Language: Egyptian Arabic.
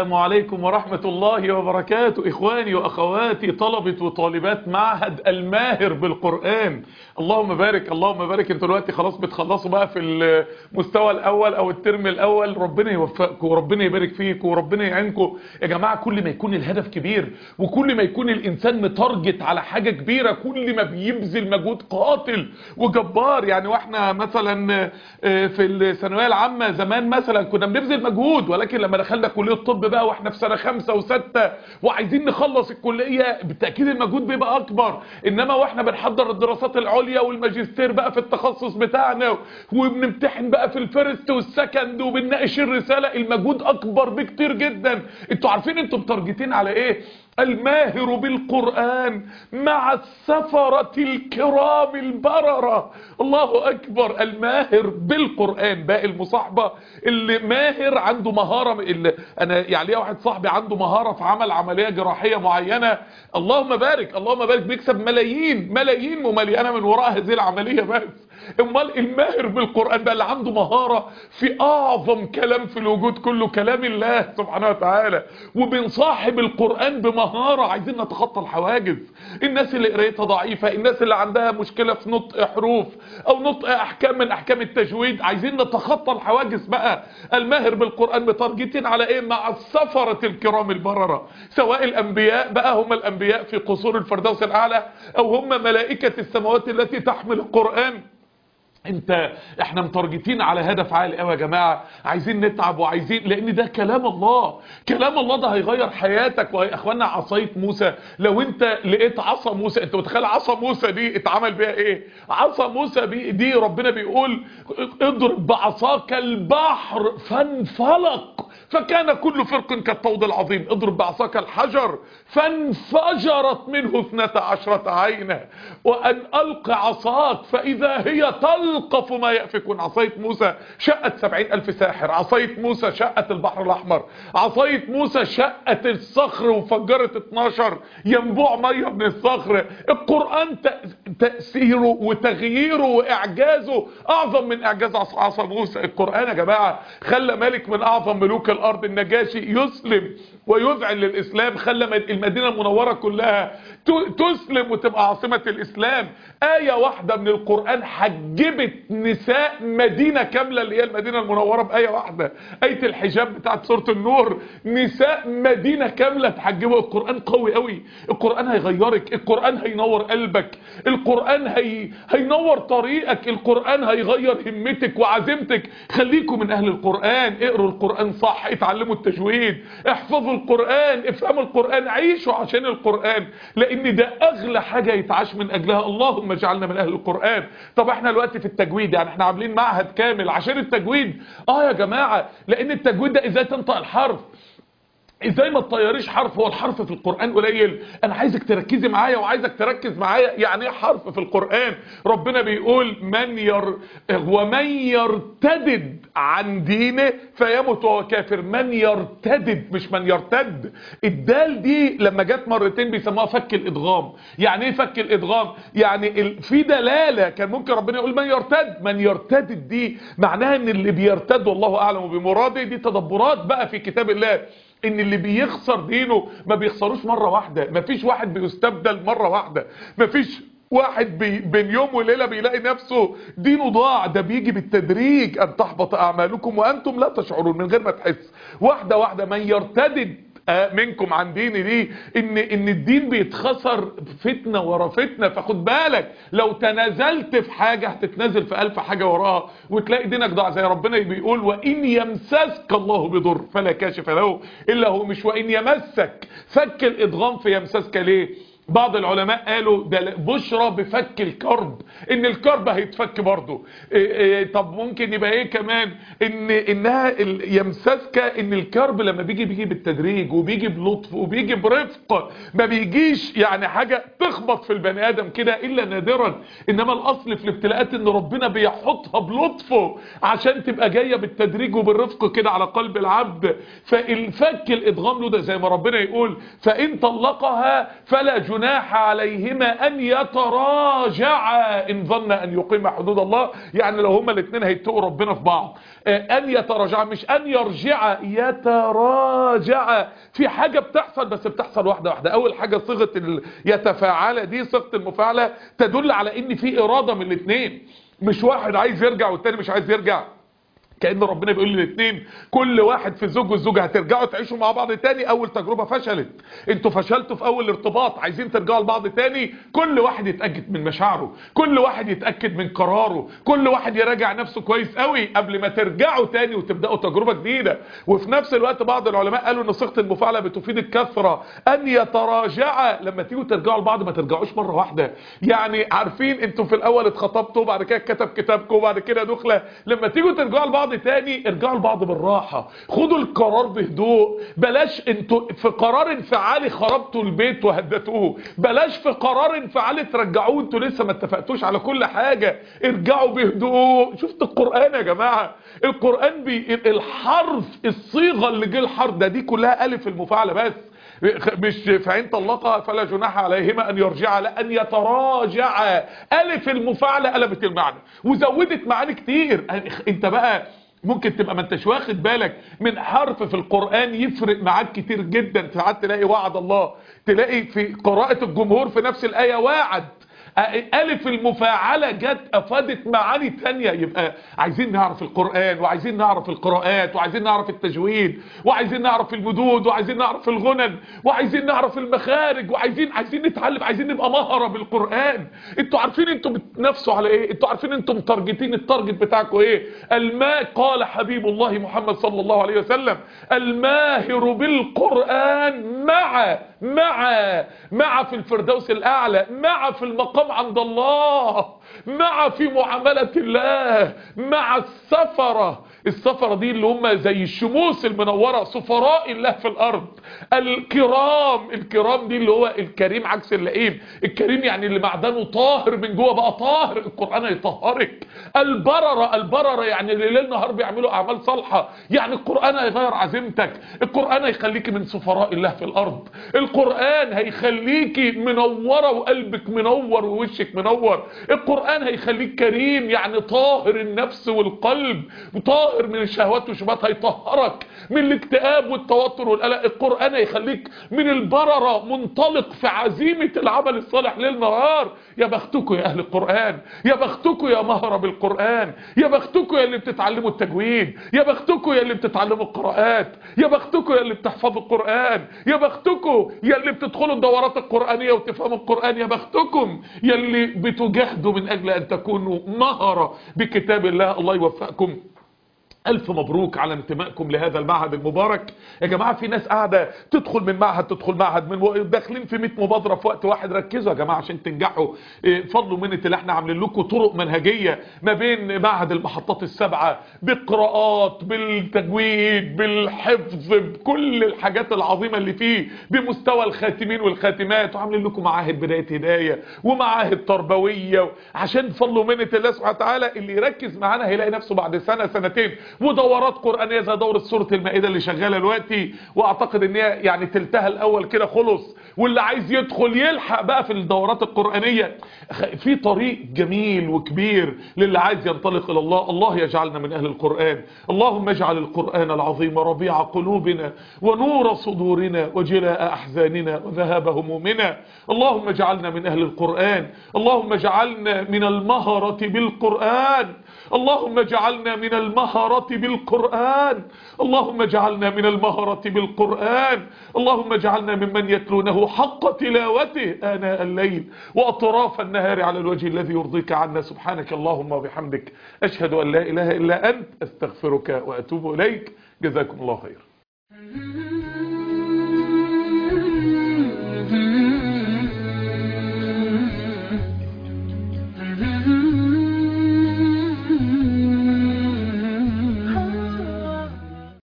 السلام عليكم ورحمة الله وبركاته إخواني وأخواتي طلبة وطالبات معهد الماهر بالقرآن اللهم بارك اللهم بارك انتوا دلوقتي خلاص بتخلصوا بقى في المستوى الأول أو الترم الأول ربنا يوفقكم وربنا يبارك فيكم وربنا يعينكم يا جماعة كل ما يكون الهدف كبير وكل ما يكون الإنسان متارجت على حاجة كبيرة كل ما بيبذل مجهود قاتل وجبار يعني واحنا مثلا في الثانوية العامة زمان مثلا كنا بنبذل مجهود ولكن لما دخلنا كلية الطب بقى واحنا في سنة خمسة وستة وعايزين نخلص الكلية بالتأكيد المجهود بيبقى أكبر إنما واحنا بنحضر الدراسات العليا والماجستير بقى في التخصص بتاعنا وبنمتحن بقى في الفيرست والسكند وبنناقش الرسالة المجهود أكبر بكتير جدا انتوا عارفين انتوا متارجتين على ايه الماهر بالقرآن مع السفرة الكرام البررة الله أكبر الماهر بالقرآن باقي المصاحبة اللي ماهر عنده مهارة اللي أنا يعني ليا واحد صاحبي عنده مهارة في عمل عملية جراحية معينة اللهم بارك اللهم بارك بيكسب ملايين ملايين ممليانة من وراء هذه العملية بس امال الماهر بالقرآن بقى اللي عنده مهارة في اعظم كلام في الوجود كله كلام الله سبحانه وتعالى وبنصاحب القرآن بمهارة عايزين نتخطى الحواجز الناس اللي قرايتها ضعيفة الناس اللي عندها مشكلة في نطق حروف او نطق احكام من احكام التجويد عايزين نتخطى الحواجز بقى الماهر بالقرآن متارجتين على ايه مع السفرة الكرام البررة سواء الانبياء بقى هم الانبياء في قصور الفردوس الاعلى او هم ملائكة السماوات التي تحمل القرآن انت احنا متارجتين على هدف عالي قوي يا جماعه عايزين نتعب وعايزين لان ده كلام الله كلام الله ده هيغير حياتك ويا اخوانا عصايه موسى لو انت لقيت عصا موسى انت متخيل عصا موسى دي اتعمل بيها ايه عصا موسى بي دي ربنا بيقول اضرب بعصاك البحر فانفلق فكان كل فرق كالطود العظيم اضرب بعصاك الحجر فانفجرت منه اثنتا عشرة عينا وان الق عصاك فاذا هي تلقف ما يأفكون عصاية موسى شقت سبعين الف ساحر عصاية موسى شقت البحر الاحمر عصاية موسى شقت الصخر وفجرت 12 ينبوع مية من الصخر القرآن تأثيره وتغييره واعجازه اعظم من اعجاز عصا موسى القرآن يا جماعة خلى ملك من اعظم ملوك الارض النجاشي يسلم ويذعن للاسلام خلى المدينة المنورة كلها تسلم وتبقى عاصمة الاسلام آية واحدة من القرآن حجبت نساء مدينة كاملة اللي هي المدينة المنورة بآية واحدة آية الحجاب بتاعت سورة النور نساء مدينة كاملة تحجبوا القرآن قوي قوي القرآن هيغيرك القرآن هينور قلبك القرآن هي... هينور طريقك القرآن هيغير همتك وعزيمتك خليكم من أهل القرآن اقروا القرآن صح اتعلموا التجويد احفظوا القرآن افهموا القرآن عيشوا عشان القرآن لان ده اغلى حاجة يتعاش من اجلها اللهم اجعلنا من اهل القرآن طب احنا دلوقتي في التجويد يعني احنا عاملين معهد كامل عشان التجويد اه يا جماعة لان التجويد ده ازاي تنطق الحرف ازاي ما تطيريش حرف هو الحرف في القرآن قليل انا عايزك تركزي معايا وعايزك تركز معايا يعني ايه حرف في القرآن ربنا بيقول من ير ومن يرتدد عن دينه فيموت وهو كافر من يرتدد مش من يرتد الدال دي لما جت مرتين بيسموها فك الادغام يعني ايه فك الادغام يعني في دلالة كان ممكن ربنا يقول من يرتد من يرتدد دي معناها ان اللي بيرتد والله اعلم بمراده دي تدبرات بقى في كتاب الله ان اللي بيخسر دينه ما بيخسروش مرة واحدة ما فيش واحد بيستبدل مرة واحدة ما فيش واحد بي بين يوم وليلة بيلاقي نفسه دينه ضاع ده بيجي بالتدريج ان تحبط اعمالكم وانتم لا تشعرون من غير ما تحس واحدة واحدة من يرتدد منكم عن ديني دي ان ان الدين بيتخسر فتنه ورا فتنه فخد بالك لو تنازلت في حاجه هتتنازل في الف حاجه وراها وتلاقي دينك ضاع زي ربنا بيقول وان يمسسك الله بضر فلا كاشف له الا هو مش وان يمسك فك الادغام في يمسسك ليه بعض العلماء قالوا ده بشرى بفك الكرب ان الكرب هيتفك برضه إيه إيه طب ممكن يبقى ايه كمان ان انها يمسسك ان الكرب لما بيجي بيجي بالتدريج وبيجي بلطف وبيجي برفق ما بيجيش يعني حاجة تخبط في البني ادم كده الا نادرا انما الاصل في الابتلاءات ان ربنا بيحطها بلطفه عشان تبقى جاية بالتدريج وبالرفق كده على قلب العبد فالفك الادغام له ده زي ما ربنا يقول فان طلقها فلا جناح عليهما ان يتراجعا ان ظن ان يقيم حدود الله يعني لو هما الاثنين هيتقوا ربنا في بعض ان يتراجعا مش ان يرجعا يتراجعا في حاجة بتحصل بس بتحصل واحدة واحدة اول حاجة صيغة يتفاعل دي صيغة المفاعلة تدل على ان في ارادة من الاثنين مش واحد عايز يرجع والتاني مش عايز يرجع كأن ربنا بيقول للاثنين كل واحد في الزوج والزوجة هترجعوا تعيشوا مع بعض تاني اول تجربة فشلت انتوا فشلتوا في اول ارتباط عايزين ترجعوا لبعض تاني كل واحد يتأكد من مشاعره كل واحد يتأكد من قراره كل واحد يراجع نفسه كويس قوي قبل ما ترجعوا تاني وتبدأوا تجربة جديدة وفي نفس الوقت بعض العلماء قالوا ان صيغه المفاعلة بتفيد الكثرة ان يتراجع لما تيجوا ترجعوا لبعض ما ترجعوش مرة واحدة يعني عارفين انتوا في الاول اتخطبتوا وبعد كده كتب كتابكم وبعد كده دخلة لما تيجوا ترجعوا لبعض تاني ارجعوا لبعض بالراحة خدوا القرار بهدوء بلاش انتوا في قرار انفعالي خربتوا البيت وهدتوه بلاش في قرار انفعالي ترجعوه انتوا لسه ما اتفقتوش على كل حاجة ارجعوا بهدوء شفت القرآن يا جماعة القرآن بي الحرف الصيغة اللي جه الحرف ده دي كلها ألف المفاعلة بس مش فإن طلقها فلا جناح عليهما أن يرجعا لا أن يتراجعا ألف المفاعلة قلبت المعنى وزودت معاني كتير انت بقى ممكن تبقى ما انتش واخد بالك من حرف في القرآن يفرق معاك كتير جدا ساعات تلاقي وعد الله تلاقي في قراءة الجمهور في نفس الآية واعد ألف المفاعلة جت أفادت معاني تانية يبقى عايزين نعرف القرآن وعايزين نعرف القراءات وعايزين نعرف التجويد وعايزين نعرف المدود وعايزين نعرف الغنن وعايزين نعرف المخارج وعايزين عايزين نتعلم عايزين نبقى مهرة بالقرآن انتوا عارفين انتوا بتنافسوا على ايه انتوا عارفين انتوا متارجتين التارجت بتاعكم ايه الماء قال حبيب الله محمد صلى الله عليه وسلم الماهر بالقرآن مع مع مع في الفردوس الأعلى مع في المقام عند الله مع في معاملة الله مع السفرة السفرة دي اللي هم زي الشموس المنورة سفراء الله في الأرض الكرام الكرام دي اللي هو الكريم عكس اللئيم الكريم يعني اللي معدنه طاهر من جوه بقى طاهر القرآن يطهرك البررة البررة يعني اللي ليل نهار بيعملوا أعمال صالحة يعني القرآن هيغير عزيمتك القرآن هيخليكي من سفراء الله في الأرض القرآن هيخليكي منورة وقلبك منور ووشك منور القرآن هيخليك كريم يعني طاهر النفس والقلب طاهر من الشهوات والشبهات هيطهرك من الاكتئاب والتوتر والقلق القرآن هيخليك من البررة منطلق في عزيمة العمل الصالح ليل نهار يا بختكم يا أهل القرآن يا بختكم يا مهرة بالقرآن يا بختكم يا اللي بتتعلموا التجويد يا بختكم يا اللي بتتعلموا القراءات يا بختكم يا اللي بتحفظوا القرآن يا بختكم يا اللي بتدخلوا الدورات القرآنية وتفهموا القرآن يا بختكم يا اللي بتجاهدوا من أجل أن تكونوا مهرة بكتاب الله الله يوفقكم ألف مبروك على انتمائكم لهذا المعهد المبارك يا جماعة في ناس قاعدة تدخل من معهد تدخل معهد من داخلين في 100 مبادرة في وقت واحد ركزوا يا جماعة عشان تنجحوا فضلوا منة اللي احنا عاملين لكم طرق منهجية ما بين معهد المحطات السبعة بالقراءات بالتجويد بالحفظ بكل الحاجات العظيمة اللي فيه بمستوى الخاتمين والخاتمات وعاملين لكم معاهد بداية هداية ومعاهد تربوية عشان فضلوا منة الله سبحانه وتعالى اللي يركز معانا هيلاقي نفسه بعد سنة سنتين ودورات قرآنية زي دورة سورة المائدة اللي شغالة دلوقتي واعتقد ان هي يعني تلتها الاول كده خلص واللي عايز يدخل يلحق بقى في الدورات القرآنية في طريق جميل وكبير للي عايز ينطلق الى الله الله يجعلنا من اهل القرآن اللهم اجعل القرآن العظيم ربيع قلوبنا ونور صدورنا وجلاء احزاننا وذهاب همومنا اللهم اجعلنا من اهل القرآن اللهم اجعلنا من المهرة بالقرآن اللهم اجعلنا من المهرة بالقرآن اللهم اجعلنا من المهرة بالقرآن اللهم اجعلنا ممن يتلونه حق تلاوته آناء الليل وأطراف النهار على الوجه الذي يرضيك عنا سبحانك اللهم وبحمدك أشهد أن لا إله إلا أنت أستغفرك وأتوب إليك جزاكم الله خير